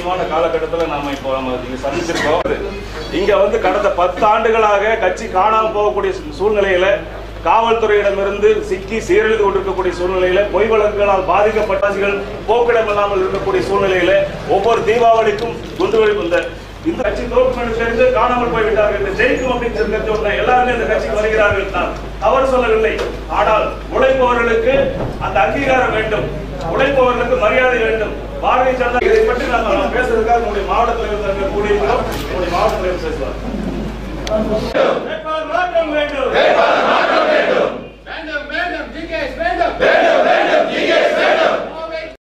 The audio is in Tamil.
முக்கியமான காலகட்டத்தில் நாம இப்போ நம்ம இங்க சந்திச்சிருக்கோம் இங்க வந்து கடந்த பத்து ஆண்டுகளாக கட்சி காணாம போகக்கூடிய சூழ்நிலையில காவல்துறையிடமிருந்து சிக்கி சீரழிந்து கொண்டிருக்கக்கூடிய சூழ்நிலையில பொய் வழக்குகளால் பாதிக்கப்பட்டாசிகள் போக்கிடம் இல்லாமல் இருக்கக்கூடிய சூழ்நிலையில ஒவ்வொரு தீபாவளிக்கும் குண்டுவெளி இந்த இந்த கட்சி தோற்கும் என்று தெரிந்து காணாமல் போய்விட்டார்கள் இந்த ஜெயிக்கும் அப்படின்னு தெரிஞ்ச உடனே எல்லாருமே இந்த கட்சிக்கு வருகிறார்கள் நான் தவறு சொல்லவில்லை ஆனால் உழைப்பவர்களுக்கு அந்த அங்கீகாரம் வேண்டும் உழைப்பவர்களுக்கு மரியாதை வேண்டும் பாரதிய ஜனதா இதை பற்றி நம்ம பேசுறதுக்காக உங்களுடைய மாவட்ட தலைவர் கூடியிருக்கிறோம் உங்களுடைய மாவட்ட தலைவர் பேசுவார் வேட்பாளர் மாற்றம் வேண்டும்